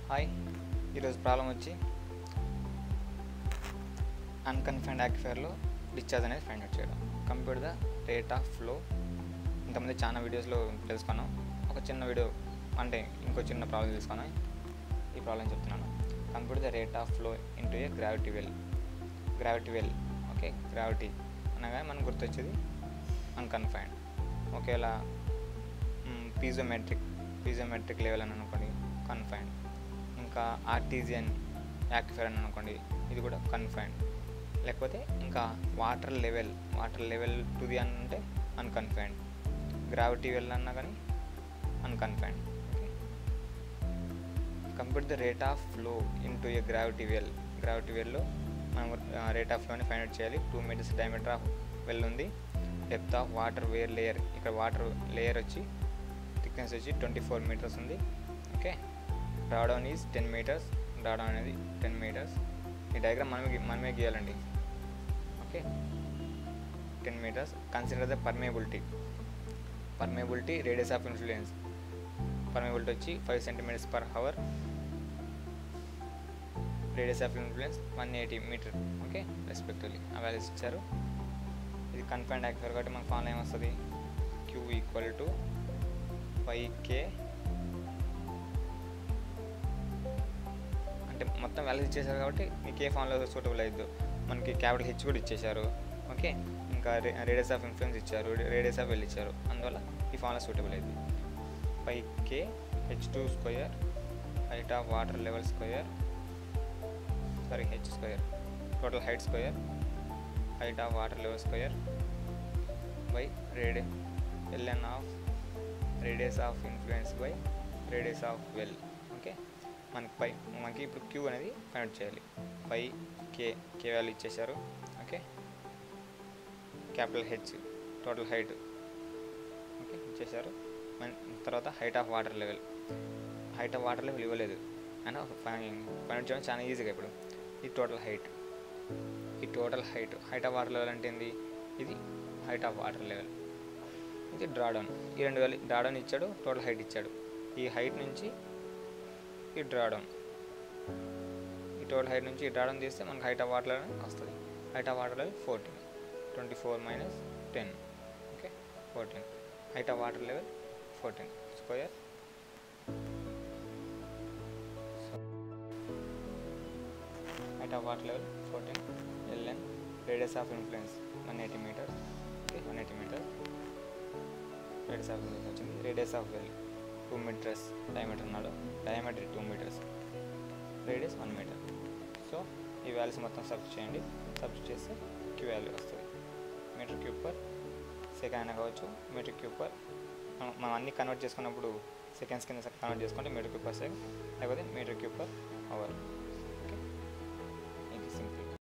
hi ఈరోజు problem వచ్చి unconfined యాక్ఫైర్లో డిశ్చార్జ్ అనేది ఫైండ్ అవుట్ చేయడం computer the rate of flow ఇంతమంది చాలా వీడియోస్లో తెలుసుకున్నాం ఒక చిన్న వీడియో అంటే ఇంకో చిన్న ప్రాబ్లం తీసుకున్నాం ఈ ప్రాబ్లం చెప్తున్నాను computer the rate of flow into a gravity well gravity well okay gravity అనగానే మనకు గుర్తొచ్చేది అన్కన్ఫైన్డ్ ఒకవేళ పీజోమెట్రిక్ పీజోమెట్రిక్ లెవెల్ అని అనుకోండి కన్ఫైన్డ్ ఇంకా ఆర్టీజియన్ యాక్ఫైర్ అని అనుకోండి ఇది కూడా కన్ఫైన్డ్ లేకపోతే ఇంకా water level water level to the అని అంటే అన్కన్ఫైన్డ్ గ్రావిటీ వెల్ అన్నా కానీ unconfined okay compute the rate of flow into a gravity well gravity వెల్లో మనం రేట్ ఆఫ్ ఫ్లోని ఫైండ్ అవుట్ చేయాలి two meters diameter of well ఉంది depth of water where layer ఇక్కడ వాటర్ లేయర్ వచ్చి thickness వచ్చి ట్వంటీ ఫోర్ మీటర్స్ ఉంది okay drawdown is ten meters drawdown అనేది టెన్ మీటర్స్ ఈ డయాగ్రామ్ మనమే మనమే గీయాలండి okay ten meters consider the permeability permeability radius of influence permeability వచ్చి five centimeters per hour radius of influence one eighty meter okay respectively ఆ values ఇచ్చారు ఇది confined aquifer కాబట్టి మనకు ఫాలో ఏమొస్తుంది Q equal to five K అంటే మొత్తం వాల్యూస్ ఇచ్చేసారు కాబట్టి మీకు ఏ ఫామ్లో సూటబుల్ అయిద్దు మనకి క్యాపిటల్ హెచ్ కూడా ఇచ్చేశారు ఓకే ఇంకా రేడియస్ ఆఫ్ ఇన్ఫ్లుయెన్స్ ఇచ్చారు రేడియస్ ఆఫ్ వెల్ ఇచ్చారు అందువల్ల ఈ ఫామ్లో సూటబుల్ అయింది five K H two square height of water level square sorry H square total height square height of water level square by రేడి LN of radius of influence by radius of well okay మనకి pi మనకి ఇప్పుడు Q అనేది find చేయాలి pi K K value ఇచ్చేసారు okay capital H total height okay ఇచ్చేసారు మన తర్వాత height of water level height of water level ఇవ్వలేదు అయినా ఫైండ్ చేయడం చాలా ఈజీగా ఇప్పుడు ఇది టోటల్ హైట్ ఈ total height height of water level అంటే ఏంది ఇది హైట్ ఆఫ్ వాటర్ లెవెల్ ఇది డ్రాడౌన్ ఈ రెండు వేలు డ్రాడౌన్ ఇచ్చాడు టోటల్ హైట్ ఇచ్చాడు ఈ హైట్ నుంచి ఈ డ్రాడౌన్ ఈ టోటల్ హైట్ నుంచి ఈ డ్రాడౌన్ తీస్తే మనకు హైట్ ఆఫ్ వాటర్ లెవెల్ వస్తుంది height of water level fourteen twenty four minus ten okay fourteen height of water level fourteen square height of water level 14 ln radius of influence 180 meters okay 180 meters radius of influence వచ్చింది radius of well 2 meters diameter ఉన్నాడు diameter 2 meters radius 1 meter so ఈ values మొత్తం substitute చేయండి substitute చేస్తే Q value వస్తుంది meter cube per second అయినా కావచ్చు metre cube per మనం అన్ని కన్వర్ట్ చేసుకున్నప్పుడు సెకండ్స్ కింద కన్వర్ట్ చేసుకుంటే మీటర్ క్యూబ్ పర్ సెకండ్ లేకపోతే మీటర్ క్యూబ్ పర్ అవర్